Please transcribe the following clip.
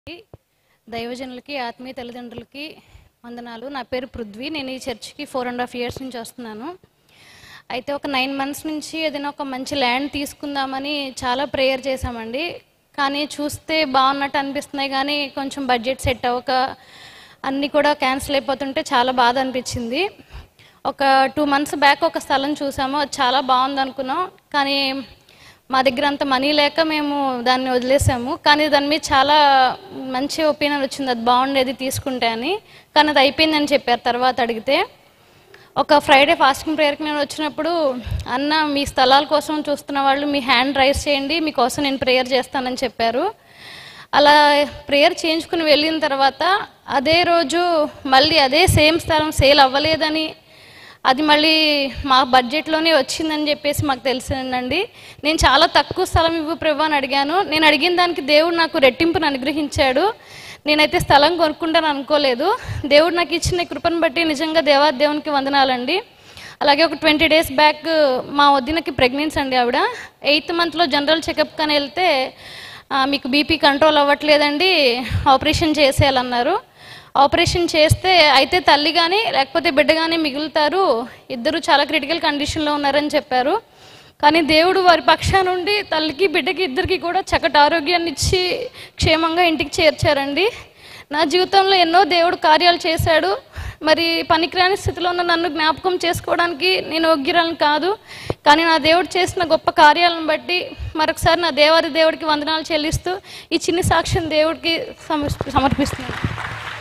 దైవజనులకి ఆత్మీయ తల్లిదండ్రులకి వందనాలు నా పేరు పృథ్వీ నేను ఈ చర్చికి ఫోర్ అండ్ హాఫ్ ఇయర్స్ నుంచి వస్తున్నాను అయితే ఒక నైన్ మంత్స్ నుంచి ఏదైనా ఒక మంచి ల్యాండ్ తీసుకుందామని చాలా ప్రేయర్ చేశామండి కానీ చూస్తే బాగున్నట్టు అనిపిస్తున్నాయి కానీ కొంచెం బడ్జెట్ సెట్ అవ్వక అన్నీ కూడా క్యాన్సిల్ అయిపోతుంటే చాలా బాధ అనిపించింది ఒక టూ మంత్స్ బ్యాక్ ఒక స్థలం చూసాము అది చాలా బాగుంది అనుకున్నాం కానీ మా దగ్గర అంత మనీ లేక మేము దాన్ని వదిలేసాము కానీ దాని మీద చాలా మంచి ఒపీనియన్ వచ్చింది అది బాగుండేది తీసుకుంటే అని కానీ అది అయిపోయిందని చెప్పారు తర్వాత అడిగితే ఒక ఫ్రైడే ఫాస్టింగ్ ప్రేయర్కి నేను వచ్చినప్పుడు అన్న మీ స్థలాల కోసం చూస్తున్న వాళ్ళు మీ హ్యాండ్ రైస్ చేయండి మీకోసం నేను ప్రేయర్ చేస్తానని చెప్పారు అలా ప్రేయర్ చేయించుకుని వెళ్ళిన తర్వాత అదే రోజు మళ్ళీ అదే సేమ్ స్థలం సేల్ అవ్వలేదని అది మళ్ళీ మా బడ్జెట్లోనే వచ్చిందని చెప్పేసి మాకు తెలిసిందండి నేను చాలా తక్కువ స్థలం ఇవ్వు ప్రభు అని అడిగాను నేను అడిగిన దానికి దేవుడు నాకు రెట్టింపును అనుగ్రహించాడు నేనైతే స్థలం కొనుక్కుంటాను అనుకోలేదు దేవుడు నాకు ఇచ్చిన ఈ కృపను బట్టి నిజంగా దేవా దేవునికి వందనాలండి అలాగే ఒక ట్వంటీ డేస్ బ్యాక్ మా వదినకి ప్రెగ్నెన్సీ అండి ఆవిడ ఎయిత్ మంత్లో జనరల్ చెకప్ కానీ వెళ్తే ఆ, మీకు బీపీ కంట్రోల్ అవ్వట్లేదండి ఆపరేషన్ చేసేయాలన్నారు ఆపరేషన్ చేస్తే అయితే తల్లి కానీ లేకపోతే బిడ్డ కానీ మిగులుతారు ఇద్దరు చాలా క్రిటికల్ కండిషన్లో ఉన్నారని చెప్పారు కానీ దేవుడు వారి పక్షా నుండి తల్లికి బిడ్డకి ఇద్దరికి కూడా చక్కటి ఆరోగ్యాన్ని ఇచ్చి క్షేమంగా ఇంటికి చేర్చారండి నా జీవితంలో ఎన్నో దేవుడు కార్యాలు చేశాడు మరి పనికిరాని స్థితిలో ఉన్న నన్ను జ్ఞాపకం చేసుకోవడానికి నేను యోగ్యురాలను కాదు కానీ నా దేవుడు చేసిన గొప్ప కార్యాలను బట్టి మరొకసారి నా దేవాది దేవుడికి వందనాలు చెల్లిస్తూ ఈ చిన్ని సాక్ష్యం దేవుడికి సమర్పి సమర్పిస్తున్నాను